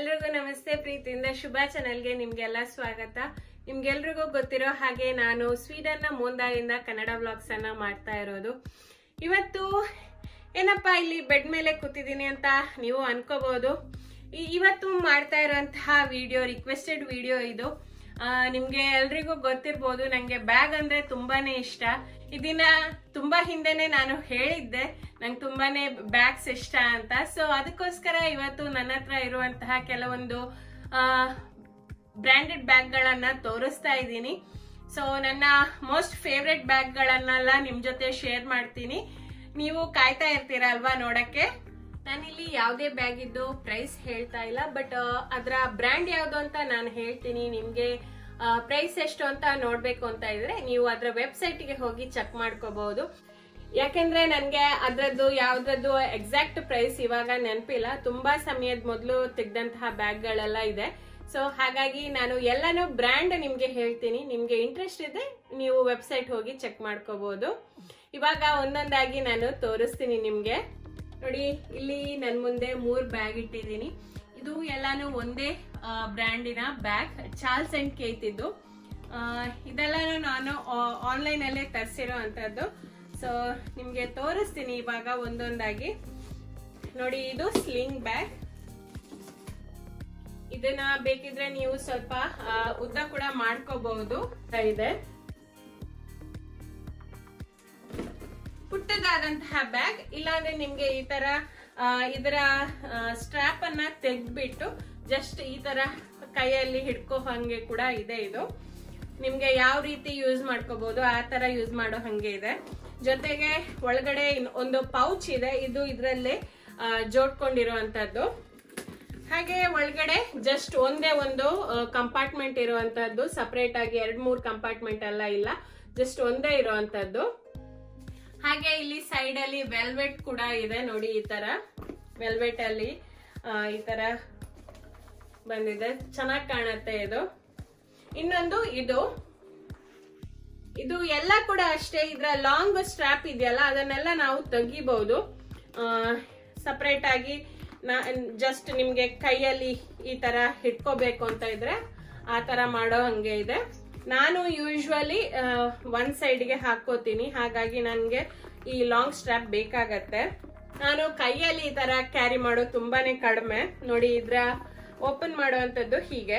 ಎಲ್ರಿಗೂ ನಮಸ್ತೆ ಪ್ರೀತಿಯಿಂದ ಶುಭ ಚಾನೆಲ್ಗೆ ನಿಮ್ಗೆಲ್ಲ ಸ್ವಾಗತ ನಿಮ್ಗೆಲ್ರಿಗೂ ಗೊತ್ತಿರೋ ಹಾಗೆ ನಾನು ಸ್ವೀಡನ್ನ ಮೋಂದಾಯಿಂದ ಕನ್ನಡ ವ್ಲಾಗ್ಸ್ ಅನ್ನ ಮಾಡ್ತಾ ಇರೋದು ಇವತ್ತು ಏನಪ್ಪಾ ಇಲ್ಲಿ ಬೆಡ್ ಮೇಲೆ ಕೂತಿದ್ದೀನಿ ಅಂತ ನೀವು ಅನ್ಕೋಬಹುದು ಈ- ಇವತ್ತು ಮಾಡ್ತಾ ಇರುವಂತಹ ವಿಡಿಯೋ ರಿಕ್ವೆಸ್ಟೆಡ್ ವಿಡಿಯೋ ಇದು ಆ, ನಿಮ್ಗೆ ಎಲ್ರಿಗೂ ಗೊತ್ತಿರ್ಬೋದು ನಂಗೆ ಬ್ಯಾಗ್ ಅಂದ್ರೆ ತುಂಬಾನೇ ಇಷ್ಟ ಇದನ್ನ ತುಂಬಾ ಹಿಂದೆನೆ ನಾನು ಹೇಳಿದ್ದೆ ನಂಗೆ ತುಂಬಾನೇ ಬ್ಯಾಗ್ಸ್ ಇಷ್ಟ ಅಂತ ಸೊ ಅದಕ್ಕೋಸ್ಕರ ಇವತ್ತು ನನ್ನ ಹತ್ರ ಇರುವಂತಹ ಕೆಲವೊಂದು ಬ್ರ್ಯಾಂಡೆಡ್ ಬ್ಯಾಗ್ಗಳನ್ನ ತೋರಿಸ್ತಾ ಇದ್ದೀನಿ ಸೊ ನನ್ನ ಮೋಸ್ಟ್ ಫೇವ್ರೆಟ್ ಬ್ಯಾಗ್ಗಳನ್ನೆಲ್ಲ ನಿಮ್ ಜೊತೆ ಶೇರ್ ಮಾಡ್ತೀನಿ ನೀವು ಕಾಯ್ತಾ ಇರ್ತೀರಾ ಅಲ್ವಾ ನೋಡಕ್ಕೆ ನಾನಿಲ್ಲಿ ಯಾವುದೇ ಬ್ಯಾಗ್ ಇದ್ದು ಪ್ರೈಸ್ ಹೇಳ್ತಾ ಇಲ್ಲ ಬಟ್ ಅದರ ಬ್ರ್ಯಾಂಡ್ ಯಾವುದು ಅಂತ ನಾನು ಹೇಳ್ತೀನಿ ನಿಮ್ಗೆ ಪ್ರೈಸ್ ಎಷ್ಟು ಅಂತ ನೋಡ್ಬೇಕು ಅಂತ ಇದ್ರೆ ನೀವು ಅದರ ವೆಬ್ಸೈಟ್ಗೆ ಹೋಗಿ ಚೆಕ್ ಮಾಡ್ಕೋಬಹುದು ಯಾಕೆಂದ್ರೆ ನನ್ಗೆ ಅದ್ರದ್ದು ಯಾವ್ದ್ರದ್ದು ಎಕ್ಸಾಕ್ಟ್ ಪ್ರೈಸ್ ಇವಾಗ ನೆನಪಿಲ್ಲ ತುಂಬಾ ಸಮಯದ ಮೊದಲು ತೆಗ್ದಂತಹ ಬ್ಯಾಗ್ಗಳೆಲ್ಲ ಇದೆ ಸೊ ಹಾಗಾಗಿ ನಾನು ಎಲ್ಲಾನು ಬ್ರ್ಯಾಂಡ್ ನಿಮ್ಗೆ ಹೇಳ್ತೀನಿ ನಿಮ್ಗೆ ಇಂಟ್ರೆಸ್ಟ್ ಇದೆ ನೀವು ವೆಬ್ಸೈಟ್ ಹೋಗಿ ಚೆಕ್ ಮಾಡ್ಕೋಬಹುದು ಇವಾಗ ಒಂದೊಂದಾಗಿ ನಾನು ತೋರಿಸ್ತೀನಿ ನಿಮ್ಗೆ ನೋಡಿ ಇಲ್ಲಿ ನನ್ ಮುಂದೆ ಮೂರ್ ಬ್ಯಾಗ್ ಇಟ್ಟಿದ್ದೀನಿ ಇದು ಎಲ್ಲಾನು ಒಂದೇ ಬ್ರ್ಯಾಂಡಿನ ಬ್ಯಾಗ್ ಚಾರ್ಲ್ಸ್ ಅಂಡ್ ಕೇತ್ ಇದು ಆ, ಇದೆಲ್ಲಾನು ನಾನು ಆನ್ಲೈನ್ ಅಲ್ಲೇ ತರಿಸಿರೋ ಅಂತದ್ದು ಸೊ ನಿಮ್ಗೆ ತೋರಿಸ್ತೀನಿ ಇವಾಗ ಒಂದೊಂದಾಗಿ ನೋಡಿ ಇದು ಸ್ಲಿಂಗ್ ಬ್ಯಾಗ್ ಇದನ್ನ ಬೇಕಿದ್ರೆ ನೀವು ಸ್ವಲ್ಪ ಆ, ಉದ್ದ ಕೂಡ ಮಾಡ್ಕೋಬಹುದು ಇದೆ ಪುಟ್ಟದಾದಂತಹ ಬ್ಯಾಗ್ ಇಲ್ಲಾಂದ್ರೆ ನಿಮ್ಗೆ ಈ ತರ ಆ, ಇದರ ಸ್ಟ್ರಾಪ್ ಅನ್ನ ತೆಗ್ದ್ಬಿಟ್ಟು ಜಸ್ಟ್ ಈ ತರ ಕೈಯಲ್ಲಿ ಹಿಡ್ಕೋ ಹಂಗೆ ಕೂಡ ಇದೆ ಇದು ನಿಮ್ಗೆ ಯಾವ ರೀತಿ ಯೂಸ್ ಮಾಡ್ಕೋಬಹುದು ಆ ತರ ಯೂಸ್ ಮಾಡೋ ಹಂಗೆ ಇದೆ ಜೊತೆಗೆ ಒಳಗಡೆ ಇನ್- ಒಂದು ಪೌಚ್ ಇದೆ ಇದು ಇದ್ರಲ್ಲೇ ಜೋಡ್ಕೊಂಡಿರುವಂತದ್ದು ಹಾಗೆ ಒಳಗಡೆ ಜಸ್ಟ್ ಒಂದೇ ಒಂದು ಕಂಪಾರ್ಟ್ಮೆಂಟ್ ಇರುವಂತದ್ದು ಸಪರೇಟ್ ಆಗಿ ಎರಡ್ ಮೂರ್ ಕಂಪಾರ್ಟ್ಮೆಂಟ್ ಎಲ್ಲ ಇಲ್ಲ ಜಸ್ಟ್ ಒಂದೇ ಇರುವಂತದ್ದು ಹಾಗೆ ಇಲ್ಲಿ ಸೈಡ್ ಅಲ್ಲಿ ವೆಲ್ವೆಟ್ ಕೂಡ ಇದೆ ನೋಡಿ ಈ ತರ ವೆಲ್ವೆಟ್ ಅಲ್ಲಿ ಆ, ಈ ತರ ಬಂದಿದೆ ಚೆನ್ನಾಗಿ ಕಾಣುತ್ತೆ ಇದು ಇನ್ನೊಂದು ಇದು ಇದು ಎಲ್ಲ ಕೂಡ ಅಷ್ಟೇ ಇದ್ರ ಲಾಂಗ್ ಸ್ಟ್ರಾಪ್ ಇದೆಯಲ್ಲ ಅದನ್ನೆಲ್ಲ ನಾವು ತೆಗಿಬಹುದು ಸಪರೇಟ್ ಆಗಿ ಜಸ್ಟ್ ನಿಮ್ಗೆ ಕೈಯಲ್ಲಿ ಈ ತರ ಹಿಡ್ಕೋಬೇಕು ಅಂತ ಇದ್ರೆ ಆ ತರ ಮಾಡೋ ಹಂಗೆ ಇದೆ ನಾನು ಯೂಶ್ವಲಿ ಒನ್ ಸೈಡ್ಗೆ ಹಾಕೋತೀನಿ ಹಾಗಾಗಿ ನನ್ಗೆ ಈ ಲಾಂಗ್ ಸ್ಟ್ರಾಪ್ ಬೇಕಾಗತ್ತೆ ನಾನು ಕೈಯಲ್ಲಿ ಈ ತರ ಕ್ಯಾರಿ ಮಾಡೋದು ತುಂಬಾನೇ ಕಡಿಮೆ ನೋಡಿ ಇದ್ರ ಓಪನ್ ಮಾಡುವಂತದ್ದು ಹೀಗೆ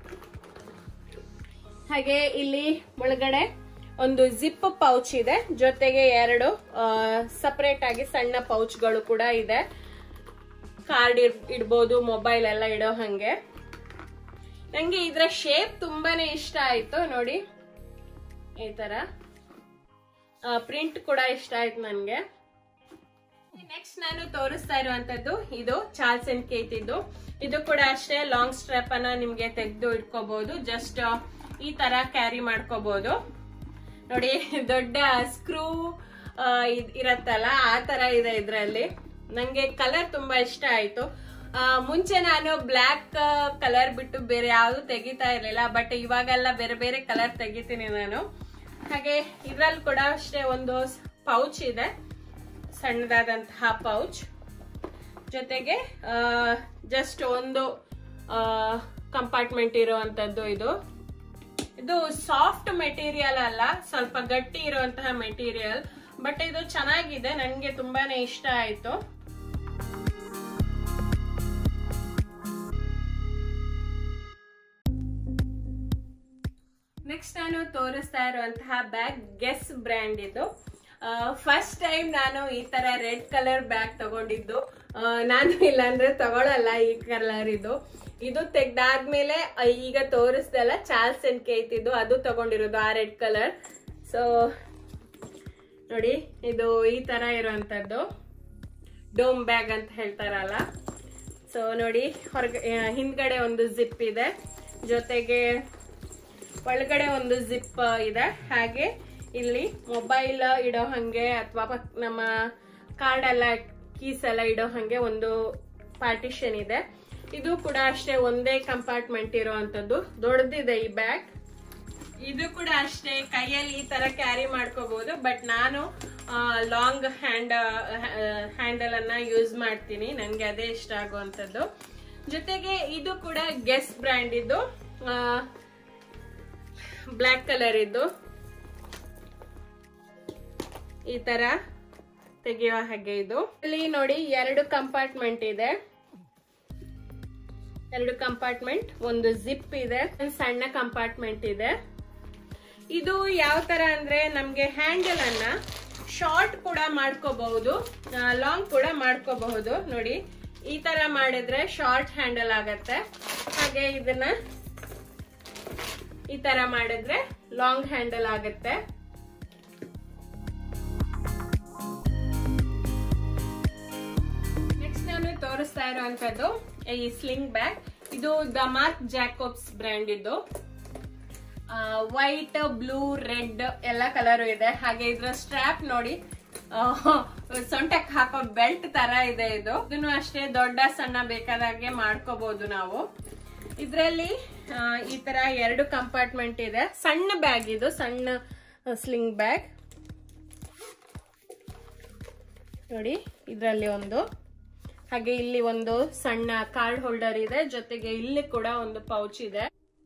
ಹಾಗೆ ಇಲ್ಲಿ ಒಳಗಡೆ ಒಂದು ಜಿಪ್ ಪೌಚ್ ಇದೆ ಜೊತೆಗೆ ಎರಡು ಸಪರೇಟ್ ಆಗಿ ಸಣ್ಣ ಪೌಚ್ಗಳು ಕೂಡ ಇದೆ ಕಾರ್ಡ್ ಇಡ್ಬೋದು ಮೊಬೈಲ್ ಎಲ್ಲ ಇಡೋ ಹಂಗೆ ನಂಗೆ ಇದ್ರ ಶೇಪ್ ತುಂಬಾನೇ ಇಷ್ಟ ಆಯ್ತು ನೋಡಿ ಈ ತರ ಪ್ರಿಂಟ್ ಕೂಡ ಇಷ್ಟ ಆಯ್ತು ನನ್ಗೆ ನೆಕ್ಸ್ಟ್ ನಾನು ತೋರಿಸ್ತಾ ಇರುವಂತದ್ದು ಇದು ಚಾರ್ಲ್ಸ್ ಅಂಡ್ ಕೇತ್ ಇದು ಇದು ಕೂಡ ಅಷ್ಟೇ ಲಾಂಗ್ ಸ್ಟ್ರಾಪ್ ಅನ್ನ ನಿಮ್ಗೆ ತೆಗೆದು ಇಟ್ಕೋಬಹುದು ಜಸ್ಟ್ ಈ ತರ ಕ್ಯಾರಿ ಮಾಡ್ಕೋಬಹುದು ನೋಡಿ ದೊಡ್ಡ ಸ್ಕ್ರೂ ಇರತ್ತಲ್ಲ ಆ ತರ ಇದೆ ಇದ್ರಲ್ಲಿ ನಂಗೆ ಕಲರ್ ತುಂಬಾ ಇಷ್ಟ ಆಯ್ತು ಆ, ಮುಂಚೆ ನಾನು ಬ್ಲ್ಯಾಕ್ ಕಲರ್ ಬಿಟ್ಟು ಬೇರೆ ಯಾವ್ದು ತೆಗಿತಾ ಇರ್ಲಿಲ್ಲ ಬಟ್ ಇವಾಗೆಲ್ಲ ಬೇರೆ ಬೇರೆ ಕಲರ್ ತೆಗಿತೀನಿ ನಾನು ಹಾಗೆ ಇದ್ರಲ್ಲಿ ಕೂಡ ಅಷ್ಟೇ ಒಂದು ಪೌಚ್ ಇದೆ ಸಣ್ಣದಾದಂತಹ ಪೌಚ್ ಜೊತೆಗೆ ಜಸ್ಟ್ ಒಂದು ಕಂಪಾರ್ಟ್ಮೆಂಟ್ ಇರುವಂತದ್ದು ಇದು ಇದು ಸಾಫ್ಟ್ ಮೆಟೀರಿಯಲ್ ಅಲ್ಲ ಸ್ವಲ್ಪ ಗಟ್ಟಿ ಇರುವಂತಹ ಮೆಟೀರಿಯಲ್ ಬಟ್ ಇದು ಚೆನ್ನಾಗಿದೆ ನನಗೆ ತುಂಬಾನೇ ಇಷ್ಟ ಆಯ್ತು ನೆಕ್ಸ್ಟ್ ನಾನು ತೋರಿಸ್ತಾ ಇರುವಂತಹ ಬ್ಯಾಗ್ ಗೆಸ್ ಬ್ರ್ಯಾಂಡ್ ಇದು ಫಸ್ಟ್ ಟೈಮ್ ನಾನು ಈ ತರ ರೆಡ್ ಕಲರ್ ಬ್ಯಾಗ್ ತಗೊಂಡಿದ್ದು ಆ, ನಾನು ಇಲ್ಲಾಂದ್ರೆ ತಗೊಳಲ್ಲ ಈ ಕಲರ್ ಇದು ಇದು ತೆಗ್ದಾದ್ಮೇಲೆ ಆ, ಈಗ ತೋರಿಸ್ದಲ್ಲ ಚಾರ್ಲ್ಸ್ ಅಂಡ್ ಕೇತ್ ಇದು ಅದು ತಗೊಂಡಿರೋದು ಆ ರೆಡ್ ಕಲರ್ ಸೊ ನೋಡಿ ಇದು ಈ ತರ ಇರುವಂತದ್ದು ಡೋಮ್ ಬ್ಯಾಗ್ ಅಂತ ಹೇಳ್ತಾರಲ್ಲ ಸೊ ನೋಡಿ ಹೊರಗೆ ಆ, ಹಿಂದ್ಗಡೆ ಒಂದು ಜಿಪ್ ಇದೆ ಜೊತೆಗೆ ಒಳಗಡೆ ಒಂದು ಜಿಪ್ ಇದೆ ಹಾಗೆ ಇಲ್ಲಿ ಮೊಬೈಲ್ ಇಡೋ ಹಂಗೆ ಅಥವಾ ನಮ್ಮ ಕಾರ್ಡ್ ಎಲ್ಲ ಕೀಸ್ ಎಲ್ಲ ಇಡೋ ಹಂಗೆ ಒಂದು ಪಾರ್ಟಿಷನ್ ಇದೆ ಇದು ಕೂಡ ಅಷ್ಟೇ ಒಂದೇ ಕಂಪಾರ್ಟ್ಮೆಂಟ್ ಇರುವಂತದ್ದು ದೊಡ್ಡದಿದೆ ಈ ಬ್ಯಾಗ್ ಇದು ಕೂಡ ಅಷ್ಟೇ ಕೈಯಲ್ಲಿ ಈ ತರ ಕ್ಯಾರಿ ಮಾಡ್ಕೋಬಹುದು ಬಟ್ ನಾನು ಲಾಂಗ್ ಹ್ಯಾಂಡ್ ಹ್ಯಾಂಡಲ್ ಅನ್ನ ಯೂಸ್ ಮಾಡ್ತೀನಿ ನಂಗೆ ಅದೇ ಇಷ್ಟ ಆಗುವಂಥದ್ದು ಜೊತೆಗೆ ಇದು ಕೂಡ ಗೆಸ್ ಬ್ರ್ಯಾಂಡ್ ಇದು ಬ್ಲ್ಯಾಕ್ ಕಲರ್ ಇದ್ದು ಈ ತರ ತೆಗೆಯೋ ಹಾಗೆ ಇದು ಇಲ್ಲಿ ನೋಡಿ ಎರಡು ಕಂಪಾರ್ಟ್ಮೆಂಟ್ ಇದೆ ಎರಡು ಕಂಪಾರ್ಟ್ಮೆಂಟ್ ಒಂದು ಜಿಪ್ ಇದೆ ಒಂದು ಸಣ್ಣ ಕಂಪಾರ್ಟ್ಮೆಂಟ್ ಇದೆ ಇದು ಯಾವ ತರ ಅಂದ್ರೆ ನಮ್ಗೆ ಹ್ಯಾಂಡಲ್ ಅನ್ನ ಶಾರ್ಟ್ ಕೂಡ ಮಾಡ್ಕೋಬಹುದು ಲಾಂಗ್ ಕೂಡ ಮಾಡ್ಕೋಬಹುದು ನೋಡಿ ಈ ತರ ಮಾಡಿದ್ರೆ ಶಾರ್ಟ್ ಹ್ಯಾಂಡಲ್ ಆಗತ್ತೆ ಹಾಗೆ ಇದನ್ನ ಈ ತರ ಮಾಡಿದ್ರೆ ಲಾಂಗ್ ಹ್ಯಾಂಡಲ್ ಆಗತ್ತೆ ನೆಕ್ಸ್ಟ್ ನಾನು ತೋರಿಸ್ತಾ ಇರುವಂತದ್ದು ಈ ಸ್ಲಿಂಗ್ ಬ್ಯಾಗ್ ಇದು ದ ಮಾರ್ಕ್ ಜಾಕೋಬ್ಸ್ ಬ್ರ್ಯಾಂಡ್ ಇದು ವೈಟ್ ಬ್ಲೂ ರೆಡ್ ಎಲ್ಲ ಕಲರ್ ಇದೆ ಹಾಗೆ ಇದ್ರ ಸ್ಟ್ರಾಪ್ ನೋಡಿ ಸೊಂಟಕ್ಕೆ ಹಾಕೋ ಬೆಲ್ಟ್ ತರ ಇದೆ ಇದು ಇದನ್ನು ಅಷ್ಟೇ ದೊಡ್ಡ ಸಣ್ಣ ಬೇಕಾದಾಗೆ ಮಾಡ್ಕೋಬಹುದು ನಾವು ಇದ್ರಲ್ಲಿ ಈ ತರ ಎರಡು ಕಂಪಾರ್ಟ್ಮೆಂಟ್ ಇದೆ ಸಣ್ಣ ಬ್ಯಾಗ್ ಇದು ಸಣ್ಣ ಸ್ಲಿಂಗ್ ಬ್ಯಾಗ್ ನೋಡಿ ಇದರಲ್ಲಿ ಒಂದು ಹಾಗೆ ಇಲ್ಲಿ ಒಂದು ಸಣ್ಣ ಕಾರ್ಡ್ ಹೋಲ್ಡರ್ ಇದೆ ಜೊತೆಗೆ ಇಲ್ಲಿ ಕೂಡ ಒಂದು ಪೌಚ್ ಇದೆ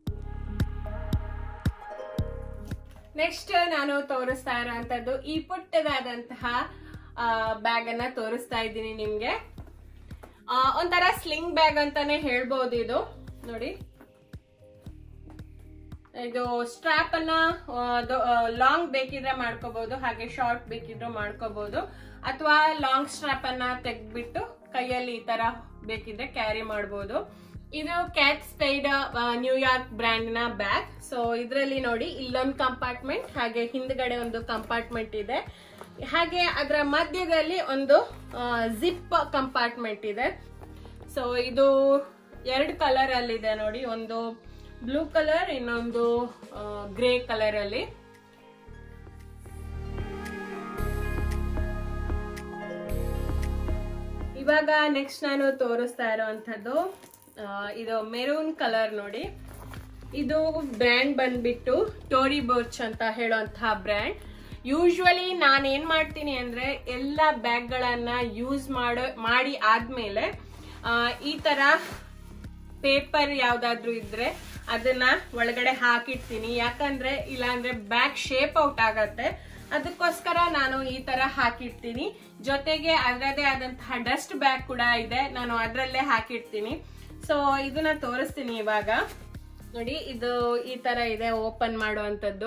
ನೆಕ್ಸ್ಟ್ ನಾನು ತೋರಿಸ್ತಾ ಇರೋಂಥದ್ದು ಈ ಪುಟ್ಟದಾದಂತಹ ಬ್ಯಾಗ್ ಅನ್ನ ತೋರಿಸ್ತಾ ಇದ್ದೀನಿ ನಿಮ್ಗೆ ಒಂಥರ ಸ್ಲಿಂಗ್ ಬ್ಯಾಗ್ ಅಂತಾನೆ ಹೇಳ್ಬೋದು ಇದು ನೋಡಿ ಇದು ಸ್ಟ್ರಾಪ್ ಅನ್ನ ಲಾಂಗ್ ಬೇಕಿದ್ರೆ ಮಾಡ್ಕೋಬಹುದು ಹಾಗೆ ಶಾರ್ಟ್ ಬೇಕಿದ್ರು ಮಾಡ್ಕೋಬಹುದು ಅಥವಾ ಲಾಂಗ್ ಸ್ಟ್ರಾಪ್ ಅನ್ನ ತೆಗ್ದ್ಬಿಟ್ಟು ಕೈಯಲ್ಲಿ ಈ ತರ ಬೇಕಿದ್ರೆ ಕ್ಯಾರಿ ಮಾಡಬಹುದು ಇದು ಕ್ಯಾಟ್ ಸ್ಪೈಡ್ ನ್ಯೂಯಾರ್ಕ್ ಬ್ರ್ಯಾಂಡ್ ನ ಬ್ಯಾಗ್ ಸೊ ಇದರಲ್ಲಿ ನೋಡಿ ಇಲ್ಲೊಂದು ಕಂಪಾರ್ಟ್ಮೆಂಟ್ ಹಾಗೆ ಹಿಂದ್ಗಡೆ ಒಂದು ಕಂಪಾರ್ಟ್ಮೆಂಟ್ ಇದೆ ಹಾಗೆ ಅದರ ಮಧ್ಯದಲ್ಲಿ ಒಂದು ಜಿಪ್ ಕಂಪಾರ್ಟ್ಮೆಂಟ್ ಇದೆ ಸೊ ಇದು ಎರಡು ಕಲರ್ ಅಲ್ಲಿ ಇದೆ ನೋಡಿ ಒಂದು ಬ್ಲೂ ಕಲರ್ ಇನ್ನೊಂದು ಗ್ರೇ ಕಲರ್ ಅಲ್ಲಿ ಇವಾಗ ನೆಕ್ಸ್ಟ್ ನಾನು ತೋರಿಸ್ತಾ ಇರೋವಂಥದ್ದು ಇದು ಮೆರೂನ್ ಕಲರ್ ನೋಡಿ ಇದು ಬ್ರ್ಯಾಂಡ್ ಬಂದ್ಬಿಟ್ಟು ಟೋರಿ ಬರ್ಚ್ ಅಂತ ಹೇಳುವಂತಹ ಬ್ರ್ಯಾಂಡ್ ಯೂಶ್ವಲಿ ನಾನು ಏನ್ ಮಾಡ್ತೀನಿ ಅಂದ್ರೆ ಎಲ್ಲ ಬ್ಯಾಗ್ಗಳನ್ನ ಯೂಸ್ ಮಾಡೋ ಮಾಡಿ ಆದ್ಮೇಲೆ ಈ ತರ ಪೇಪರ್ ಯಾವ್ದಾದ್ರು ಇದ್ರೆ ಅದನ್ನ ಒಳಗಡೆ ಹಾಕಿಡ್ತೀನಿ ಯಾಕಂದ್ರೆ ಇಲ್ಲಾಂದ್ರೆ ಬ್ಯಾಗ್ ಶೇಪ್ ಔಟ್ ಆಗತ್ತೆ ಅದಕ್ಕೋಸ್ಕರ ನಾನು ಈ ತರ ಹಾಕಿಡ್ತೀನಿ ಜೊತೆಗೆ ಅದರದೇ ಆದಂತಹ ಡಸ್ಟ್ ಬ್ಯಾಗ್ ಕೂಡ ಇದೆ ನಾನು ಅದರಲ್ಲೇ ಹಾಕಿಡ್ತೀನಿ ಸೊ ಇದನ್ನ ತೋರಿಸ್ತೀನಿ ಇವಾಗ ನೋಡಿ ಇದು ಈ ತರ ಇದೆ ಓಪನ್ ಮಾಡುವಂತದ್ದು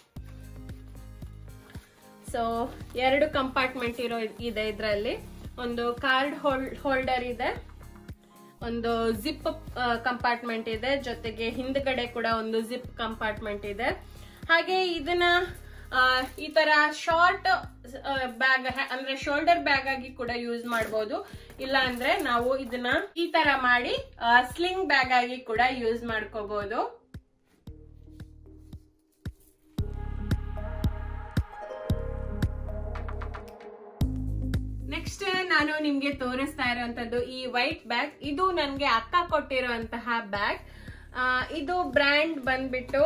ಸೊ ಎರಡು ಕಂಪಾರ್ಟ್ಮೆಂಟ್ ಇರೋ ಇದೆ ಇದರಲ್ಲಿ ಒಂದು ಕಾರ್ಡ್ ಹೋಲ್ಡರ್ ಇದೆ ಒಂದು ಜಿಪ್ ಕಂಪಾರ್ಟ್ಮೆಂಟ್ ಇದೆ ಜೊತೆಗೆ ಹಿಂದ್ಗಡೆ ಕೂಡ ಒಂದು ಜಿಪ್ ಕಂಪಾರ್ಟ್ಮೆಂಟ್ ಇದೆ ಹಾಗೆ ಇದನ್ನ ಈ ತರ ಶಾರ್ಟ್ ಬ್ಯಾಗ್ ಅಂದ್ರೆ ಶೋಲ್ಡರ್ ಬ್ಯಾಗ್ ಆಗಿ ಕೂಡ ಯೂಸ್ ಮಾಡಬಹುದು ಇಲ್ಲ ಅಂದ್ರೆ ನಾವು ಇದನ್ನ ಈ ತರ ಮಾಡಿ ಸ್ಲಿಂಗ್ ಬ್ಯಾಗ್ ಆಗಿ ಕೂಡ ಯೂಸ್ ಮಾಡ್ಕೋಬಹುದು ನೆಕ್ಸ್ಟ್ ನಾನು ನಿಮ್ಗೆ ತೋರಿಸ್ತಾ ಇರುವಂತದ್ದು ಈ ವೈಟ್ ಬ್ಯಾಗ್ ಇದು ನನ್ಗೆ ಅಕ್ಕ ಕೊಟ್ಟಿರುವಂತಹ ಬ್ಯಾಗ್ ಇದು ಬ್ರ್ಯಾಂಡ್ ಬಂದ್ಬಿಟ್ಟು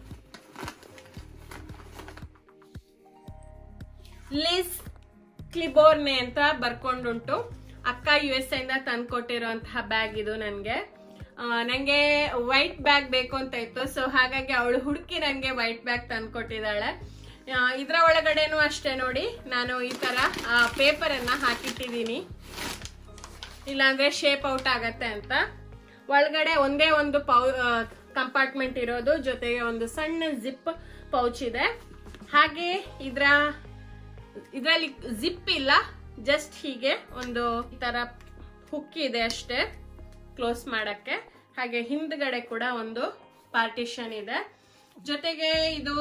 ಲಿಸ್ ಕ್ಲಿಬೋರ್ನೆ ಅಂತ ಬರ್ಕೊಂಡುಂಟು ಅಕ್ಕ ಯು ಎಸ್ ಇಂದ ತಂದ್ಕೊಟ್ಟಿರುವಂತಹ ಬ್ಯಾಗ್ ಇದು ನನ್ಗೆ ನಂಗೆ ವೈಟ್ ಬ್ಯಾಗ್ ಬೇಕು ಅಂತ ಇತ್ತು ಸೊ ಹಾಗಾಗಿ ಅವಳು ಹುಡುಕಿ ನಂಗೆ ವೈಟ್ ಬ್ಯಾಗ್ ತಂದ್ಕೊಟ್ಟಿದ್ದಾಳೆ ಇದ್ರ ಒಳಗಡೆನೂ ಅಷ್ಟೇ ನೋಡಿ ನಾನು ಈ ತರ ಪೇಪರ್ ಅನ್ನ ಹಾಕಿಟ್ಟಿದ್ದೀನಿ ಇಲ್ಲಾಂದ್ರೆ ಶೇಪ್ ಔಟ್ ಆಗತ್ತೆ ಅಂತ ಒಳಗಡೆ ಒಂದೇ ಒಂದು ಪೌ ಕಂಪಾರ್ಟ್ಮೆಂಟ್ ಇರೋದು ಜೊತೆಗೆ ಒಂದು ಸಣ್ಣ ಜಿಪ್ ಪೌಚ್ ಇದೆ ಹಾಗೆ ಇದ್ರ ಇದರಲ್ಲಿ ಜಿಪ್ ಇಲ್ಲ ಜಸ್ಟ್ ಹೀಗೆ ಒಂದು ಈ ತರ ಹುಕ್ ಇದೆ ಅಷ್ಟೇ ಕ್ಲೋಸ್ ಮಾಡಕ್ಕೆ ಹಾಗೆ ಹಿಂದ್ಗಡೆ ಕೂಡ ಒಂದು ಪಾರ್ಟಿಷನ್ ಇದೆ ಜೊತೆಗೆ ಇದು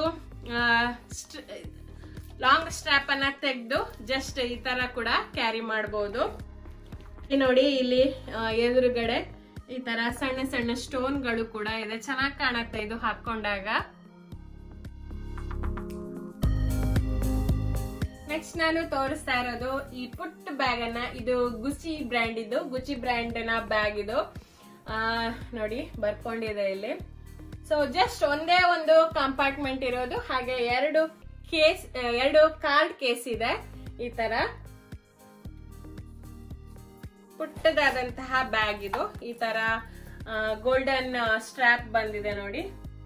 ಲಾಂಗ್ ಸ್ಟ್ರಾಪ್ ಅನ್ನ ತೆಗೆದು ಜಸ್ಟ್ ಈ ತರ ಕೂಡ ಕ್ಯಾರಿ ಮಾಡಬಹುದು ನೋಡಿ ಇಲ್ಲಿ ಎದುರುಗಡೆ ಈ ತರ ಸಣ್ಣ ಸಣ್ಣ ಸ್ಟೋನ್ಗಳು ಕೂಡ ಇದೆ ಚೆನ್ನಾಗಿ ಕಾಣುತ್ತೆ ಇದು ಹಾಕೊಂಡಾಗ ನೆಕ್ಸ್ಟ್ ನಾನು ತೋರಿಸ್ತಾ ಇರೋದು ಈ ಪುಟ್ ಬ್ಯಾಗ್ ಅನ್ನ ಇದು ಗುಚಿ ಬ್ರ್ಯಾಂಡ್ ಇದು ಗುಚಿ ಬ್ರ್ಯಾಂಡ್ ನ ಬ್ಯಾಗ್ ಇದು ನೋಡಿ ಬರ್ಕೊಂಡಿದೆ ಇಲ್ಲಿ ಸೊ ಜಸ್ಟ್ ಒಂದೇ ಒಂದು ಕಂಪಾರ್ಟ್ಮೆಂಟ್ ಇರೋದು ಹಾಗೆ ಎರಡು ಕೇಸ್ ಎರಡು ಕಾರ್ಡ್ ಕೇಸ್ ಇದೆ ಈ ತರ ಪುಟ್ಟದಾದಂತಹ ಬ್ಯಾಗ್ ಇದು ಈ ತರ ಗೋಲ್ಡನ್ ಸ್ಟ್ರಾಪ್ ಬಂದಿದೆ ನೋಡಿ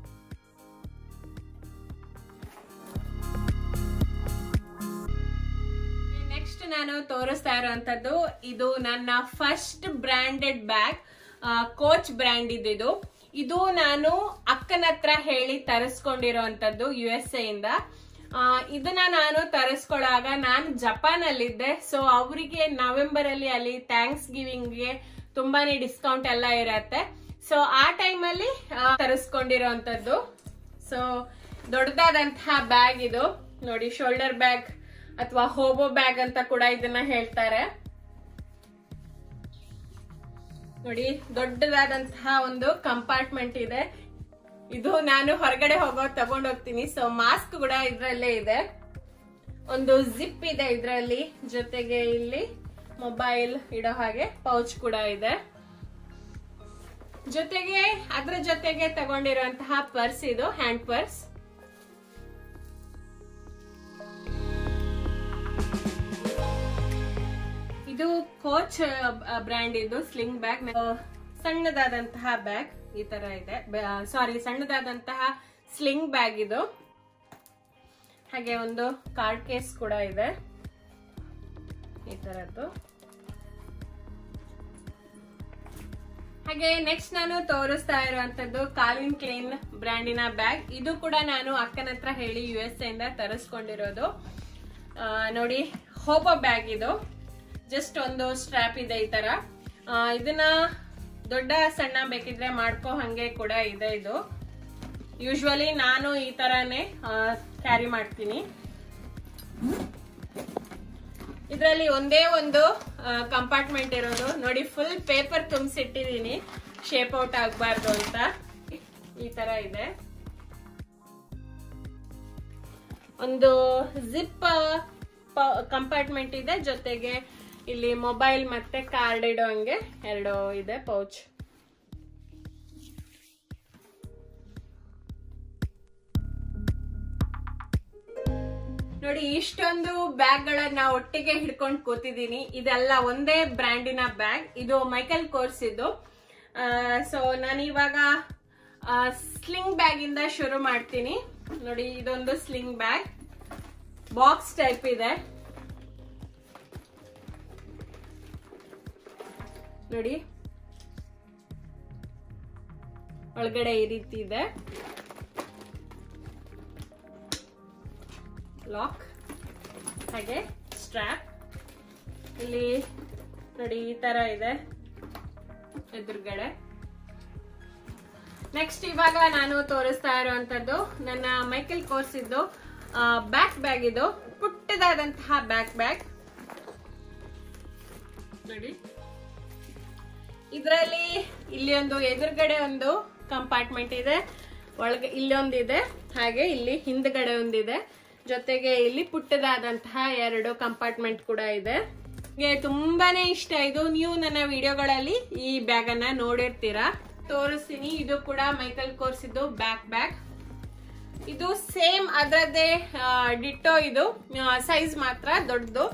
ನೆಕ್ಸ್ಟ್ ನಾನು ತೋರಿಸ್ತಾ ಇರುವಂತದ್ದು ಇದು ನನ್ನ first branded bag Coach brand ಇದ್ದಿದ್ದು ಇದು ನಾನು ಅಕ್ಕನ ಹತ್ರ ಹೇಳಿ ತರಿಸ್ಕೊಂಡಿರೋಂಥದ್ದು ಯು ಎಸ್ ಎ ಇಂದ ಆ, ಇದನ್ನ ನಾನು ತರಿಸ್ಕೊಳ್ಳಾಗ ನಾನು ಜಪಾನ್ ಅಲ್ಲಿದ್ದೆ ಸೊ ಅವರಿಗೆ ನವೆಂಬರ್ ಅಲ್ಲಿ ಅಲ್ಲಿ ಥ್ಯಾಂಕ್ಸ್ ಗಿವಿಂಗ್ಗೆ ತುಂಬಾನೇ ಡಿಸ್ಕೌಂಟ್ ಎಲ್ಲ ಇರತ್ತೆ ಸೊ ಆ ಟೈಮಲ್ಲಿ ತರಿಸ್ಕೊಂಡಿರೋಂಥದ್ದು ಸೊ ದೊಡ್ಡದಾದಂತಹ ಬ್ಯಾಗ್ ಇದು ನೋಡಿ ಶೋಲ್ಡರ್ ಬ್ಯಾಗ್ ಅಥವಾ ಹೋಬೋ ಬ್ಯಾಗ್ ಅಂತ ಕೂಡ ಇದನ್ನ ಹೇಳ್ತಾರೆ ನೋಡಿ ದೊಡ್ಡದಾದಂತಹ ಒಂದು ಕಂಪಾರ್ಟ್ಮೆಂಟ್ ಇದೆ ಇದು ನಾನು ಹೊರಗಡೆ ಹೋಗೋ ತಗೊಂಡ್ ಹೋಗ್ತೀನಿ ಸೊ ಮಾಸ್ಕ್ ಕೂಡ ಇದ್ರಲ್ಲೇ ಇದೆ ಒಂದು ಜಿಪ್ ಇದೆ ಇದ್ರಲ್ಲಿ ಜೊತೆಗೆ ಇಲ್ಲಿ ಮೊಬೈಲ್ ಇಡೋ ಹಾಗೆ ಪೌಚ್ ಕೂಡ ಇದೆ ಜೊತೆಗೆ ಅದ್ರ ಜೊತೆಗೆ ತಗೊಂಡಿರುವಂತಹ ಪರ್ಸ್ ಇದು ಹ್ಯಾಂಡ್ ಪರ್ಸ್ ಇದು ಕೋಚ್ ಬ್ರ್ಯಾಂಡ್ ಇದು ಸ್ಲಿಂಗ್ ಬ್ಯಾಗ್ ಸಣ್ಣದಾದಂತಹ ಬ್ಯಾಗ್ ಈ ತರ ಇದೆ ಸಾರಿ ಸಣ್ಣದಾದಂತಹ ಸ್ಲಿಂಗ್ ಬ್ಯಾಗ್ ಇದು ಹಾಗೆ ಒಂದು ಕಾರ್ಡ್ ಕೇಸ್ ಕೂಡ ಇದೆ ಈ ತರದ್ದು ಹಾಗೆ ನೆಕ್ಸ್ಟ್ ನಾನು ತೋರಿಸ್ತಾ ಇರುವಂತದ್ದು ಕಾಲಿನ್ ಕ್ಲೀನ್ ಬ್ರ್ಯಾಂಡಿನ ಬ್ಯಾಗ್ ಇದು ಕೂಡ ನಾನು ಅಕ್ಕನ ಹತ್ರ ಹೇಳಿ ಯು ಎಸ್ ಇಂದ ತರಿಸ್ಕೊಂಡಿರೋದು ಆ, ನೋಡಿ ಹೋಬೋ ಬ್ಯಾಗ್ ಇದು ಜಸ್ಟ್ ಒಂದು ಸ್ಟ್ರಾಪ್ ಇದೆ ಈ ತರ ಆ, ಇದನ್ನ ದೊಡ್ಡ ಸಣ್ಣ ಬೇಕಿದ್ರೆ ಮಾಡ್ಕೋ ಹಂಗೆ ಕೂಡ ಇದೆ ಇದು ಯೂಶ್ವಲಿ ನಾನು ಈ ತರಾನೇ ಕ್ಯಾರಿ ಮಾಡ್ತೀನಿ ಇದರಲ್ಲಿ ಒಂದೇ ಒಂದು ಕಂಪಾರ್ಟ್ಮೆಂಟ್ ಇರೋದು ನೋಡಿ ಫುಲ್ ಪೇಪರ್ ತುಂಬಿಸಿಟ್ಟಿದೀನಿ ಶೇಪ್ ಔಟ್ ಆಗಬಾರ್ದು ಅಂತ ಈ ತರ ಇದೆ ಒಂದು ಜಿಪ್ ಕಂಪಾರ್ಟ್ಮೆಂಟ್ ಇದೆ ಜೊತೆಗೆ ಇಲ್ಲಿ ಮೊಬೈಲ್ ಮತ್ತೆ ಕಾರ್ಡ್ ಇಡೋ ಹಂಗೆ ಎರಡು ಇದೆ ಪೌಚ್ ನೋಡಿ ಇಷ್ಟೊಂದು ಬ್ಯಾಗ್ ಗಳನ್ನ ಒಟ್ಟಿಗೆ ಹಿಡ್ಕೊಂಡು ಕೂತಿದ್ದೀನಿ ಇದೆಲ್ಲ ಒಂದೇ ಬ್ರ್ಯಾಂಡಿನ ಬ್ಯಾಗ್ ಇದು ಮೈಕಲ್ ಕೋರ್ಸ್ ಇದು ಸೊ ನಾನು ಇವಾಗ ಸ್ಲಿಂಗ್ ಬ್ಯಾಗ್ ಇಂದ ಶುರು ಮಾಡ್ತೀನಿ ನೋಡಿ ಇದೊಂದು ಸ್ಲಿಂಗ್ ಬ್ಯಾಗ್ ಬಾಕ್ಸ್ ಟೈಪ್ ಇದೆ ನೋಡಿ ಒಳಗಡೆ ಈ ರೀತಿ ಇದೆ ಲಾಕ್ ಹಾಗೆ ಸ್ಟ್ರಾಪ್ ಇಲ್ಲಿ ನೋಡಿ ಈ ತರ ಇದೆ ಎದುರುಗಡೆ ನೆಕ್ಸ್ಟ್ ಇವಾಗ ನಾನು ತೋರಿಸ್ತಾ ಇರುವಂತದ್ದು ನನ್ನ ಮೈಕಲ್ ಕೋರ್ಸ್ ಇದ್ದು ಬ್ಯಾಕ್ ಬ್ಯಾಗ್ ಇದು ಪುಟ್ಟದಾದಂತಹ ಬ್ಯಾಕ್ ಬ್ಯಾಗ್ ನೋಡಿ ಇದರಲ್ಲಿ ಇಲ್ಲಿ ಒಂದು ಎದುರುಗಡೆ ಒಂದು ಕಂಪಾರ್ಟ್ಮೆಂಟ್ ಇದೆ ಒಳಗೆ ಇಲ್ಲೊಂದಿದೆ ಹಾಗೆ ಇಲ್ಲಿ ಹಿಂದ್ಗಡೆ ಒಂದಿದೆ ಜೊತೆಗೆ ಇಲ್ಲಿ ಪುಟ್ಟದಾದಂತಹ ಎರಡು ಕಂಪಾರ್ಟ್ಮೆಂಟ್ ಕೂಡ ಇದೆ ನನಗೆ ತುಂಬಾನೇ ಇಷ್ಟ ಇದು ನೀವು ನನ್ನ ವಿಡಿಯೋಗಳಲ್ಲಿ ಈ ಬ್ಯಾಗ್ ಅನ್ನ ನೋಡಿರ್ತೀರಾ ತೋರಿಸ್ತೀನಿ ಇದು ಕೂಡ ಮೈಕಲ್ ಕೋರ್ಸ್ ಇದು ಬ್ಯಾಕ್ ಬ್ಯಾಗ್ ಇದು ಸೇಮ್ ಅದರದ್ದೇ ಡಿಟ್ಟೋ ಇದು ಸೈಜ್ ಮಾತ್ರ ದೊಡ್ಡದು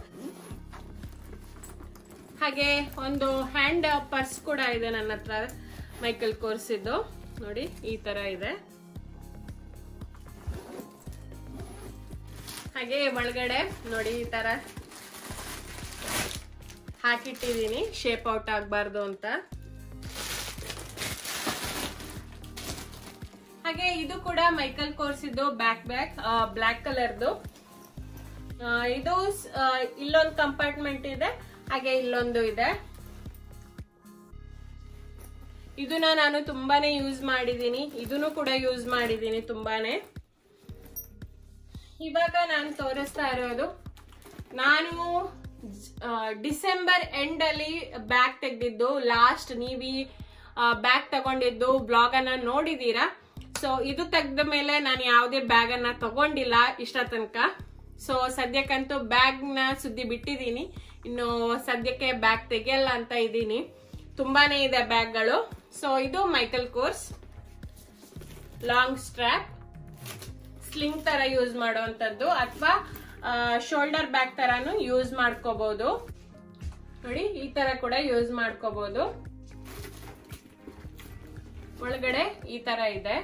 ಹಾಗೆ ಒಂದು ಹ್ಯಾಂಡ್ ಪರ್ಸ್ ಕೂಡ ಇದೆ ನನ್ನ ಹತ್ರ ಮೈಕಲ್ ಕೋರ್ಸ್ ಇದ್ದು ನೋಡಿ ಈ ತರ ಇದೆ ಹಾಗೆ ಒಳಗಡೆ ನೋಡಿ ಈ ತರ ಹಾಕಿಟ್ಟಿದೀನಿ ಶೇಪ್ ಔಟ್ ಆಗಬಾರ್ದು ಅಂತ ಹಾಗೆ ಇದು ಕೂಡ ಮೈಕಲ್ ಕೋರ್ಸ್ ಇದು ಬ್ಯಾಕ್ ಬ್ಯಾಗ್ ಬ್ಲಾಕ್ ಕಲರ್ದು ಇದು ಆ, ಇಲ್ಲೊಂದು ಕಂಪಾರ್ಟ್ಮೆಂಟ್ ಇದೆ ಹಾಗೆ ಇಲ್ಲೊಂದು ಇದೆ ಇದನ್ನ ನಾನು ತುಂಬಾನೇ ಯೂಸ್ ಮಾಡಿದೀನಿ ಇದನ್ನು ಕೂಡ ಯೂಸ್ ಮಾಡಿದೀನಿ ತುಂಬಾನೇ ಇವಾಗ ನಾನು ತೋರಿಸ್ತಾ ಇರೋದು ನಾನು ಆ, ಡಿಸೆಂಬರ್ ಎಂಡ್ ಅಲ್ಲಿ ಬ್ಯಾಗ್ ತೆಗ್ದಿದ್ದು ಲಾಸ್ಟ್ ನೀವಿ ಬ್ಯಾಗ್ ತಗೊಂಡಿದ್ದು ಬ್ಲಾಗ್ ಅನ್ನ ನೋಡಿದೀರಾ ಸೊ ಇದು ತೆಗ್ದ ಮೇಲೆ ನಾನು ಯಾವುದೇ ಬ್ಯಾಗ್ ಅನ್ನ ತಗೊಂಡಿಲ್ಲ ಇಷ್ಟ ತನಕ ಸೊ ಸದ್ಯಕ್ಕಂತೂ ಬ್ಯಾಗ್ ನ ಸುದ್ದಿ ಬಿಟ್ಟಿದ್ದೀನಿ ಇನ್ನು ಸದ್ಯಕ್ಕೆ ಬ್ಯಾಗ್ ತೆಗಿಯಲ್ಲ ಅಂತ ಇದ್ದೀನಿ ತುಂಬಾನೇ ಇದೆ ಬ್ಯಾಗ್ಗಳು ಸೊ ಇದು Michael Kors long strap sling ತರ ಯೂಸ್ ಮಾಡುವಂತದ್ದು ಅಥವಾ ಶೋಲ್ಡರ್ ಬ್ಯಾಗ್ ತರಾನು ಯೂಸ್ ಮಾಡ್ಕೋಬಹುದು ನೋಡಿ ಈ ತರ ಕೂಡ ಯೂಸ್ ಮಾಡ್ಕೋಬಹುದು ಒಳಗಡೆ ಈ ತರ ಇದೆ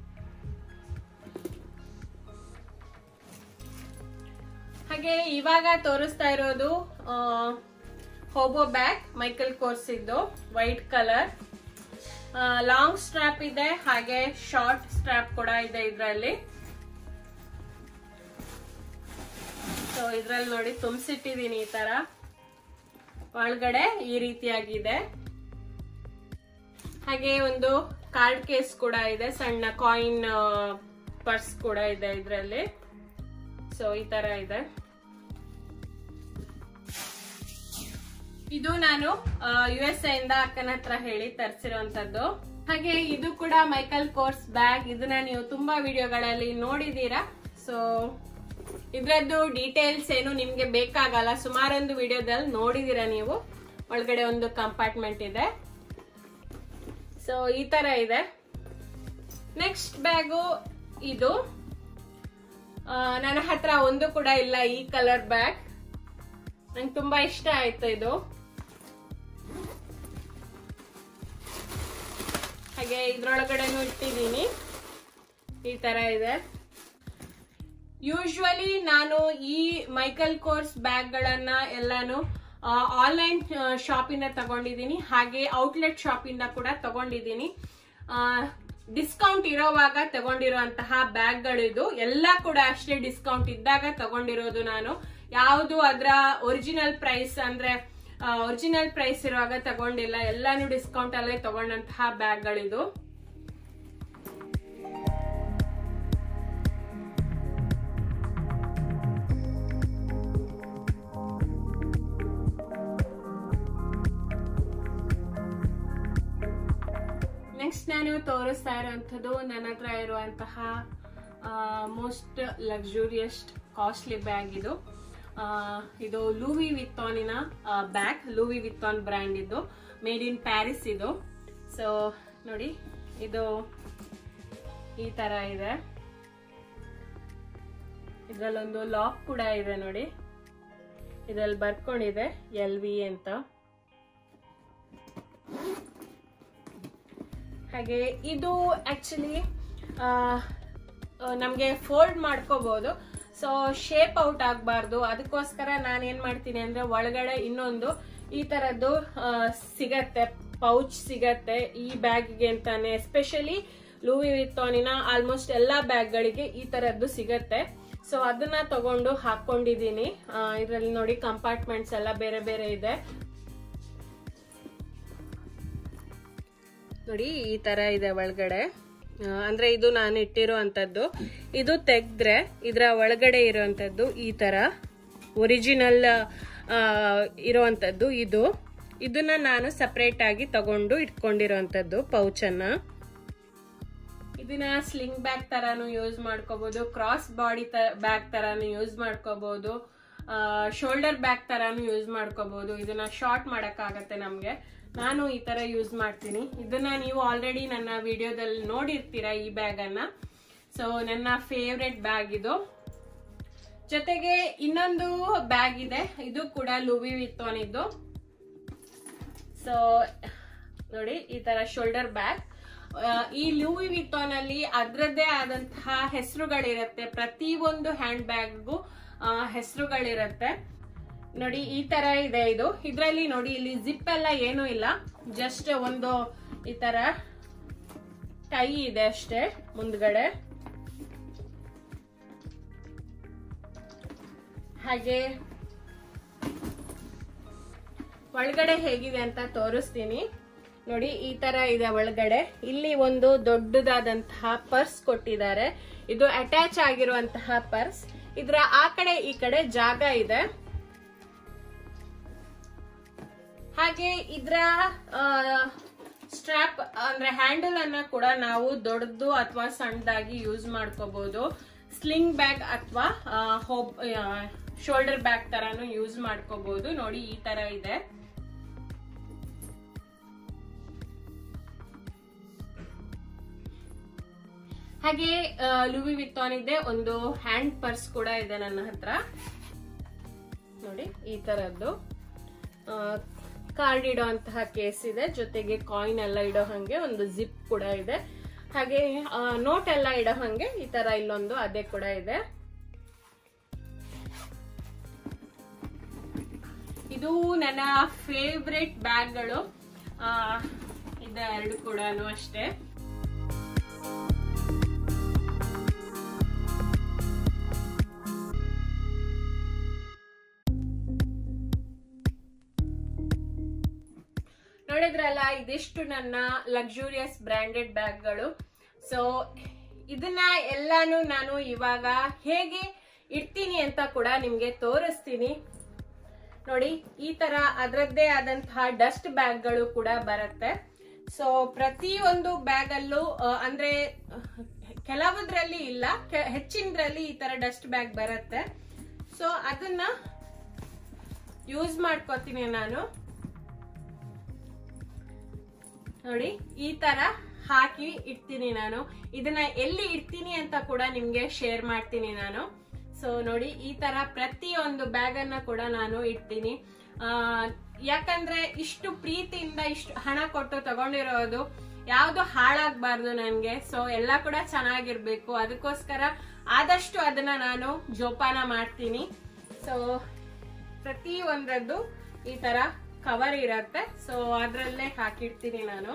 ಹಾಗೆ ಇವಾಗ ತೋರಿಸ್ತಾ ಇರೋದು ಹೋಬೋ ಬ್ಯಾಗ್ ಮೈಕಲ್ ಕೋರ್ಸ್ ಇದ್ದು ವೈಟ್ ಕಲರ್ ಲಾಂಗ್ ಸ್ಟ್ರಾಪ್ ಇದೆ ಹಾಗೆ ಶಾರ್ಟ್ ಸ್ಟ್ರಾಪ್ ಕೂಡ ಇದೆ ಇದರಲ್ಲಿ ಸೊ ಇದ್ರಲ್ಲಿ ನೋಡಿ ತುಂಬಿಸಿಟ್ಟಿದೀನಿ ಈ ತರ ಒಳಗಡೆ ಈ ರೀತಿಯಾಗಿದೆ ಹಾಗೆ ಒಂದು ಕಾರ್ಡ್ ಕೇಸ್ ಕೂಡ ಇದೆ ಸಣ್ಣ ಕಾಯಿನ್ ಪರ್ಸ್ ಕೂಡ ಇದೆ ಇದರಲ್ಲಿ ಸೊ ಈ ತರ ಇದೆ ಇದು ನಾನು ಯು ಎಸ್ ಇಂದ ಅಕ್ಕನ ಹತ್ರ ಹೇಳಿ ತರಿಸಿರುವಂತದ್ದು ಹಾಗೆ ಇದು ಕೂಡ ಮೈಕಲ್ ಕೋರ್ಸ್ ಬ್ಯಾಗ್ ಇದನ್ನ ನೀವು ತುಂಬಾ ವಿಡಿಯೋಗಳಲ್ಲಿ ನೋಡಿದೀರಾ ಸೊ ಇದ್ರದ್ದು ಡೀಟೇಲ್ಸ್ ಏನು ನಿಮ್ಗೆ ಬೇಕಾಗಲ್ಲ ಸುಮಾರೊಂದು ವಿಡಿಯೋದಲ್ಲಿ ನೋಡಿದೀರಾ ನೀವು ಒಳಗಡೆ ಒಂದು ಕಂಪಾರ್ಟ್ಮೆಂಟ್ ಇದೆ ಸೊ ಈ ತರ ಇದೆ ನೆಕ್ಸ್ಟ್ ಬ್ಯಾಗು ಇದು ಆ, ನನ್ನ ಹತ್ರ ಒಂದು ಕೂಡ ಇಲ್ಲ ಈ ಕಲರ್ ಬ್ಯಾಗ್ ನಂಗೆ ತುಂಬಾ ಇಷ್ಟ ಆಯ್ತು ಇದು ಹಾಗೆ ಇದ್ರೊಳಗಡೆನೂ ಇಟ್ಟಿದ್ದೀನಿ ಈ ತರ ಇದೆ ಯೂಶ್ವಲಿ ನಾನು ಈ ಮೈಕಲ್ ಕೋರ್ಸ್ ಬ್ಯಾಗ್ ಗಳನ್ನ ಎಲ್ಲಾನು ಆನ್ಲೈನ್ ಶಾಪಿಂದ ತಗೊಂಡಿದ್ದೀನಿ ಹಾಗೆ ಔಟ್ಲೆಟ್ ಶಾಪಿಂದ ಕೂಡ ತಗೊಂಡಿದ್ದೀನಿ ಡಿಸ್ಕೌಂಟ್ ಇರೋವಾಗ ತಗೊಂಡಿರುವಂತಹ ಬ್ಯಾಗ್ಗಳಿದು ಎಲ್ಲ ಕೂಡ ಅಷ್ಟೇ ಡಿಸ್ಕೌಂಟ್ ಇದ್ದಾಗ ತಗೊಂಡಿರೋದು ನಾನು ಯಾವುದು ಅದರ ಒರಿಜಿನಲ್ ಪ್ರೈಸ್ ಅಂದ್ರೆ ಒರಿಜಿನಲ್ ಪ್ರೈಸ್ ಇರುವಾಗ ತಗೊಂಡಿಲ್ಲ ಎಲ್ಲಾನು ಡಿಸ್ಕೌಂಟ್ ಅಲ್ಲೇ ತಗೊಂಡಂತಹ ಬ್ಯಾಗ್ಗಳಿದು ನೆಕ್ಸ್ಟ್ ನಾನು ತೋರಿಸ್ತಾ ಇರುವಂಥದ್ದು ನನ್ನ ಹತ್ರ ಇರುವಂತಹ ಮೋಸ್ಟ್ ಲಕ್ಸುರಿಯಸ್ ಕಾಸ್ಟ್ಲಿ ಬ್ಯಾಗ್ ಇದು ಆ, ಇದು ಲೂವಿ ವಿತ್ತಾನಿನ ಬ್ಯಾಗ್ ಲೂವಿ ವಿತ್ತಾನ್ ಬ್ರ್ಯಾಂಡ್ ಇದು ಮೇಡ್ ಇನ್ ಪ್ಯಾರಿಸ್ ಇದು ಸೊ ನೋಡಿ ಇದು ಈ ತರ ಇದೆ ಇದ್ರಲ್ಲೊಂದು ಲಾಕ್ ಕೂಡ ಇದೆ ನೋಡಿ ಇದ್ರಲ್ಲಿ ಬರ್ಕೊಂಡಿದೆ ಎಲ್ ವಿ ಅಂತ ಹಾಗೆ ಇದು ಆಕ್ಚುಲಿ ನಮಗೆ ಫೋಲ್ಡ್ ಮಾಡ್ಕೋಬಹುದು ಸೊ ಶೇಪ್ ಔಟ್ ಆಗಬಾರ್ದು ಅದಕ್ಕೋಸ್ಕರ ನಾನು ಏನ್ ಮಾಡ್ತೀನಿ ಅಂದ್ರೆ ಒಳಗಡೆ ಇನ್ನೊಂದು ಈ ತರದ್ದು ಆ, ಸಿಗತ್ತೆ ಪೌಚ್ ಸಿಗತ್ತೆ ಈ ಬ್ಯಾಗ್ಗೆ ಅಂತಾನೆ ಎಸ್ಪೆಷಲಿ ಲೂವಿ ವಿತ್ತಾನಿನ ಆಲ್ಮೋಸ್ಟ್ ಎಲ್ಲಾ ಬ್ಯಾಗ್ಗಳಿಗೆ ಈ ತರದ್ದು ಸಿಗತ್ತೆ ಸೊ ಅದನ್ನ ತಗೊಂಡು ಹಾಕೊಂಡಿದೀನಿ ಇದರಲ್ಲಿ ನೋಡಿ ಕಂಪಾರ್ಟ್ಮೆಂಟ್ಸ್ ಎಲ್ಲ ಬೇರೆ ಬೇರೆ ಇದೆ ನೋಡಿ ಈ ತರ ಇದೆ ಒಳಗಡೆ ಆ, ಅಂದ್ರೆ ಇದು ನಾನು ಇಟ್ಟಿರೋ ಅಂತದ್ದು ಇದು ತೆಗ್ದ್ರೆ ಇದರ ಒಳಗಡೆ ಇರುವಂತದ್ದು ಈ ತರ ಒರಿಜಿನಲ್ ಇರುವಂತದ್ದು ಇದು ಇದನ್ನ ನಾನು ಸಪರೇಟ್ ಆಗಿ ತಗೊಂಡು ಇಟ್ಕೊಂಡಿರೋಂಥದ್ದು ಪೌಚನ್ನ ಇದನ್ನ ಸ್ಲಿಂಗ್ ಬ್ಯಾಗ್ ತರಾನು ಯೂಸ್ ಮಾಡ್ಕೋಬಹುದು ಕ್ರಾಸ್ ಬಾಡಿ ಬ್ಯಾಗ್ ತರಾನು ಯೂಸ್ ಮಾಡ್ಕೋಬಹುದು ಶೋಲ್ಡರ್ ಬ್ಯಾಗ್ ತರಾನು ಯೂಸ್ ಮಾಡ್ಕೋಬಹುದು ಇದನ್ನ ಶಾರ್ಟ್ ಮಾಡಕ್ಕಾಗತ್ತೆ ನಮ್ಗೆ ನಾನು ಈ ತರ ಯೂಸ್ ಮಾಡ್ತೀನಿ ಇದನ್ನ ನೀವು ಆಲ್ರೆಡಿ ನನ್ನ ವಿಡಿಯೋದಲ್ಲಿ ನೋಡಿರ್ತೀರಾ ಈ ಬ್ಯಾಗ್ ಅನ್ನ ಸೊ ನನ್ನ ಫೇವ್ರೆಟ್ ಬ್ಯಾಗ್ ಇದು ಜೊತೆಗೆ ಇನ್ನೊಂದು ಬ್ಯಾಗ್ ಇದೆ ಇದು ಕೂಡ ಲೂವಿ ವಿತ್ತೋನ್ ಇದ್ದು ಸೊ ನೋಡಿ ಈ ತರ ಶೋಲ್ಡರ್ ಬ್ಯಾಗ್ ಈ ಲೂವಿ ವಿತ್ತೋನ್ ಅಲ್ಲಿ ಅದ್ರದ್ದೇ ಆದಂತಹ ಹೆಸರುಗಳಿರತ್ತೆ ಪ್ರತಿ ಒಂದು ಹ್ಯಾಂಡ್ ಬ್ಯಾಗ್ಗೂ ಹೆಸರುಗಳಿರತ್ತೆ ನೋಡಿ ಈ ತರ ಇದೆ ಇದು ಇದ್ರಲ್ಲಿ ನೋಡಿ ಇಲ್ಲಿ ಜಿಪ್ ಎಲ್ಲ ಏನೂ ಇಲ್ಲ ಜಸ್ಟ್ ಒಂದು ಈ ತರ ಟೈ ಇದೆ ಅಷ್ಟೇ ಮುಂದ್ಗಡೆ ಹಾಗೆ ಒಳಗಡೆ ಹೇಗಿದೆ ಅಂತ ತೋರಿಸ್ತೀನಿ ನೋಡಿ ಈ ತರ ಇದೆ ಒಳಗಡೆ ಇಲ್ಲಿ ಒಂದು ದೊಡ್ಡದಾದಂತಹ ಪರ್ಸ್ ಕೊಟ್ಟಿದ್ದಾರೆ ಇದು ಅಟ್ಯಾಚ್ ಆಗಿರುವಂತಹ ಪರ್ಸ್ ಇದ್ರ ಆ ಕಡೆ ಈ ಕಡೆ ಜಾಗ ಇದೆ ಹಾಗೆ ಇದ್ರ ಸ್ಟ್ರಾಪ್ ಅಂದ್ರೆ ಹ್ಯಾಂಡಲ್ ಅನ್ನ ಕೂಡ ನಾವು ದೊಡ್ಡದು ಅಥವಾ ಸಣ್ಣದಾಗಿ ಯೂಸ್ ಮಾಡ್ಕೋಬಹುದು ಸ್ಲಿಂಗ್ ಬ್ಯಾಗ್ ಅಥವಾ ಹೋಬ್ ಶೋಲ್ಡರ್ ಬ್ಯಾಗ್ ತರಾನು ಯೂಸ್ ಮಾಡ್ಕೋಬಹುದು ನೋಡಿ ಈ ತರ ಇದೆ ಹಾಗೆ ಲೂವಿ ವಿಕ್ಟಾನ್ ಇದೆ ಒಂದು ಹ್ಯಾಂಡ್ ಪರ್ಸ್ ಕೂಡ ಇದೆ ನನ್ನ ಹತ್ರ ನೋಡಿ ಈ ತರದ್ದು ಕಾರ್ಡ್ ಇಡೋ ಅಂತಹ ಕೇಸ್ ಇದೆ ಜೊತೆಗೆ ಕಾಯಿನ್ ಎಲ್ಲ ಇಡೋ ಹಂಗೆ ಒಂದು ಜಿಪ್ ಕೂಡ ಇದೆ ಹಾಗೆ ನೋಟ್ ಎಲ್ಲ ಇಡೋ ಹಂಗೆ ಈ ತರ ಇಲ್ಲೊಂದು ಅದೇ ಕೂಡ ಇದೆ ಇದು ನನ್ನ ಫೇವ್ರೆಟ್ ಬ್ಯಾಗ್ಗಳು ಇದೆ ಎರಡು ಕೂಡ ಅಷ್ಟೇ ನೋಡಿದ್ರಲ್ಲ ಇದಿಷ್ಟು ನನ್ನ ಲಕ್ಸುರಿಯಸ್ ಬ್ರ್ಯಾಂಡೆಡ್ ಬ್ಯಾಗ್ಗಳು ಸೊ ಇದನ್ನ ಎಲ್ಲಾನು ನಾನು ಇವಾಗ ಹೇಗೆ ಇಡ್ತೀನಿ ಅಂತ ಕೂಡ ನಿಮ್ಗೆ ತೋರಿಸ್ತೀನಿ ನೋಡಿ ಈ ತರ ಅದರದ್ದೇ ಆದಂತಹ ಡಸ್ಟ್ ಬ್ಯಾಗ್ಗಳು ಕೂಡ ಬರುತ್ತೆ ಸೊ ಪ್ರತಿಯೊಂದು ಬ್ಯಾಗ್ ಅಲ್ಲೂ ಆ, ಅಂದ್ರೆ ಕೆಲವುದ್ರಲ್ಲಿ ಇಲ್ಲ ಕೆ- ಹೆಚ್ಚಿನದ್ರಲ್ಲಿ ಈ ತರ ಡಸ್ಟ್ ಬ್ಯಾಗ್ ಬರುತ್ತೆ ಸೊ ಅದನ್ನ ಯೂಸ್ ಮಾಡ್ಕೋತೀನಿ ನಾನು ನೋಡಿ ಈ ತರ ಹಾಕಿ ಇಡ್ತೀನಿ ನಾನು ಇದನ್ನ ಎಲ್ಲಿ ಇಡ್ತೀನಿ ಅಂತ ಕೂಡ ನಿಮ್ಗೆ ಶೇರ್ ಮಾಡ್ತೀನಿ ನಾನು ಸೊ ನೋಡಿ ಈ ತರ ಪ್ರತಿಯೊಂದು ಬ್ಯಾಗ್ ಅನ್ನ ಕೂಡ ನಾನು ಇಡ್ತೀನಿ ಆ, ಯಾಕಂದ್ರೆ ಇಷ್ಟು ಪ್ರೀತಿಯಿಂದ ಇಷ್ಟು ಹಣ ಕೊಟ್ಟು ತಗೊಂಡಿರೋದು ಯಾವ್ದು ಹಾಳಾಗ್ಬಾರ್ದು ನನ್ಗೆ ಸೊ ಎಲ್ಲ ಕೂಡ ಚೆನ್ನಾಗಿರ್ಬೇಕು ಅದಕ್ಕೋಸ್ಕರ ಆದಷ್ಟು ಅದನ್ನ ನಾನು ಜೋಪಾನ ಮಾಡ್ತೀನಿ ಸೊ ಪ್ರತಿ ಒಂದ್ರದ್ದು ಈ ತರ ಕವರ್ ಇರತ್ತೆ ಸೊ ಅದ್ರಲ್ಲೇ ಹಾಕಿಡ್ತೀನಿ ನಾನು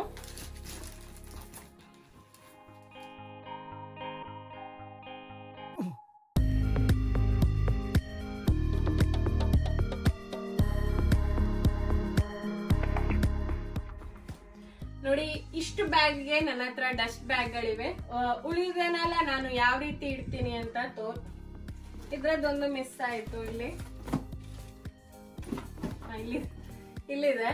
ನೋಡಿ ಇಷ್ಟು ಬ್ಯಾಗ್ಗೆ ನನ್ನ ಹತ್ರ ಡಸ್ಟ್ ಬ್ಯಾಗ್ಗಳಿವೆ ಉಳಿದನೆಲ್ಲ ನಾನು ಯಾವ ರೀತಿ ಇಡ್ತೀನಿ ಅಂತ ತೋರ್ ಇದ್ರದ್ದೊಂದು ಮಿಸ್ ಆಯ್ತು ಇಲ್ಲಿ ಆ, ಇಲ್ಲಿ ಇಲ್ಲಿದೆ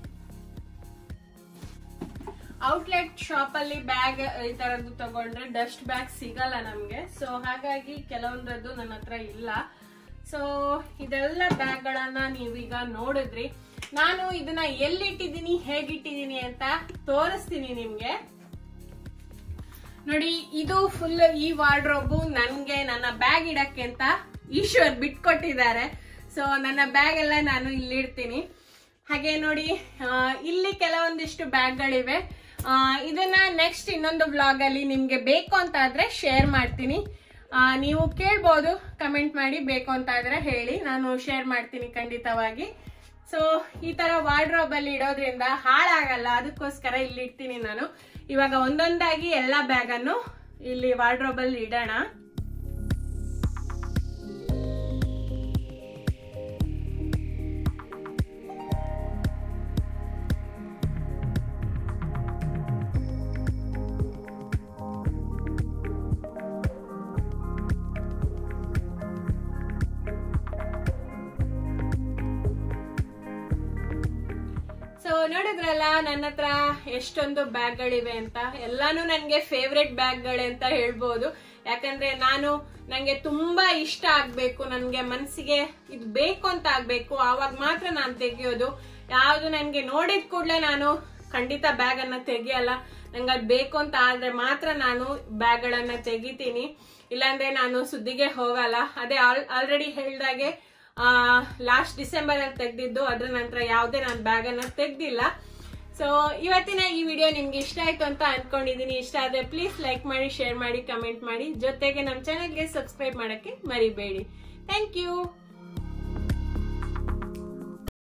ಔಟ್ಲೆಟ್ ಶಾಪ್ ಅಲ್ಲಿ ಬ್ಯಾಗ್ ಈ ತರದ್ದು ತಗೊಂಡ್ರೆ ಡಸ್ಟ್ ಬ್ಯಾಗ್ ಸಿಗಲ್ಲ ನಮ್ಗೆ ಸೊ ಹಾಗಾಗಿ ಕೆಲವೊಂದ್ರದ್ದು ನನ್ನ ಹತ್ರ ಇಲ್ಲ ಸೊ ಇದೆಲ್ಲ ಬ್ಯಾಗ್ ಗಳನ್ನ ನೀವೀಗ ನೋಡಿದ್ರಿ ನಾನು ಇದನ್ನ ಎಲ್ಲಿಟ್ಟಿದ್ದೀನಿ ಹೇಗಿಟ್ಟಿದ್ದೀನಿ ಅಂತ ತೋರಿಸ್ತೀನಿ ನಿಮ್ಗೆ ನೋಡಿ ಇದು ಫುಲ್ ಈ ವಾರ್ಡ್ರೋಬು ನನ್ಗೆ ನನ್ನ ಬ್ಯಾಗ್ ಇಡಕ್ಕೆ ಅಂತ ಈಶ್ವರ್ ಬಿಟ್ಕೊಟ್ಟಿದ್ದಾರೆ ಸೊ ನನ್ನ ಬ್ಯಾಗ್ ಎಲ್ಲ ನಾನು ಇಲ್ಲಿ ಇಡ್ತೀನಿ ಹಾಗೆ ನೋಡಿ ಆ, ಇಲ್ಲಿ ಕೆಲವೊಂದಿಷ್ಟು ಬ್ಯಾಗ್ಗಳಿವೆ ಆ, ಇದನ್ನ ನೆಕ್ಸ್ಟ್ ಇನ್ನೊಂದು ವ್ಲಾಗ್ ಅಲ್ಲಿ ನಿಮ್ಗೆ ಬೇಕು ಅಂತ ಆದ್ರೆ ಶೇರ್ ಮಾಡ್ತೀನಿ ಆ, ನೀವು ಕೇಳ್ಬೋದು ಕಮೆಂಟ್ ಮಾಡಿ ಬೇಕು ಅಂತ ಆದ್ರೆ ಹೇಳಿ ನಾನು ಶೇರ್ ಮಾಡ್ತೀನಿ ಖಂಡಿತವಾಗಿ ಸೊ ಈ ತರ ವಾರ್ಡ್ರೋಬ್ ಅಲ್ಲಿ ಇಡೋದ್ರಿಂದ ಹಾಳಾಗಲ್ಲ ಅದಕ್ಕೋಸ್ಕರ ಇಲ್ಲಿ ಇಡ್ತೀನಿ ನಾನು ಇವಾಗ ಒಂದೊಂದಾಗಿ ಎಲ್ಲಾ ಬ್ಯಾಗ್ ಅನ್ನು ಇಲ್ಲಿ ವಾರ್ಡ್ರೋಬ್ ಅಲ್ಲಿ ಇಡೋಣ ಸೊ ನೋಡಿದ್ರಲ್ಲ ನನ್ನ ಹತ್ರ ಎಷ್ಟೊಂದು ಬ್ಯಾಗ್ಗಳಿವೆ ಅಂತ ಎಲ್ಲಾನು ನನ್ಗೆ ಫೇವ್ರೆಟ್ ಬ್ಯಾಗ್ಗಳೇ ಅಂತ ಹೇಳ್ಬೋದು ಯಾಕಂದ್ರೆ ನಾನು ನಂಗೆ ತುಂಬಾ ಇಷ್ಟ ಆಗ್ಬೇಕು ನನ್ಗೆ ಮನ್ಸಿಗೆ ಇದು ಬೇಕು ಅಂತ ಆಗ್ಬೇಕು ಆವಾಗ ಮಾತ್ರ ನಾನು ತೆಗಿಯೋದು ಯಾವ್ದು ನನ್ಗೆ ನೋಡಿದ ಕೂಡಲೇ ನಾನು ಖಂಡಿತ ಬ್ಯಾಗ್ ಅನ್ನ ತೆಗಿಯಲ್ಲ ನಂಗೆ ಅದು ಬೇಕು ಅಂತ ಆದ್ರೆ ಮಾತ್ರ ನಾನು ಬ್ಯಾಗ್ ಗಳನ್ನ ತೆಗಿತೀನಿ ಇಲ್ಲಾಂದ್ರೆ ನಾನು ಸುದ್ದಿಗೆ ಹೋಗಲ್ಲ ಅದೇ ಆಲ್ರೆಡಿ ಹೇಳ್ದಾಗೆ ಲಾಸ್ಟ್ ಡಿಸೆಂಬರ್ ಅಲ್ಲಿ ತೆಗ್ದಿದ್ದು ಅದ್ರ ನಂತರ ಯಾವುದೇ ನಾನು ಬ್ಯಾಗ್ ಅನ್ನ ತೆಗ್ದಿಲ್ಲ ಸೊ ಇವತ್ತಿನ ಈ ವಿಡಿಯೋ ನಿಮ್ಗೆ ಇಷ್ಟ ಆಯ್ತು ಅಂತ ಅನ್ಕೊಂಡಿದೀನಿ ಇಷ್ಟ ಆದ್ರೆ ಪ್ಲೀಸ್ ಲೈಕ್ ಮಾಡಿ ಶೇರ್ ಮಾಡಿ ಕಮೆಂಟ್ ಮಾಡಿ ಜೊತೆಗೆ ನಮ್ಮ ಚಾನೆಲ್ಗೆ ಸಬ್ಸ್ಕ್ರೈಬ್ ಮಾಡಕ್ಕೆ ಮರಿಬೇಡಿ ಥ್ಯಾಂಕ್ ಯು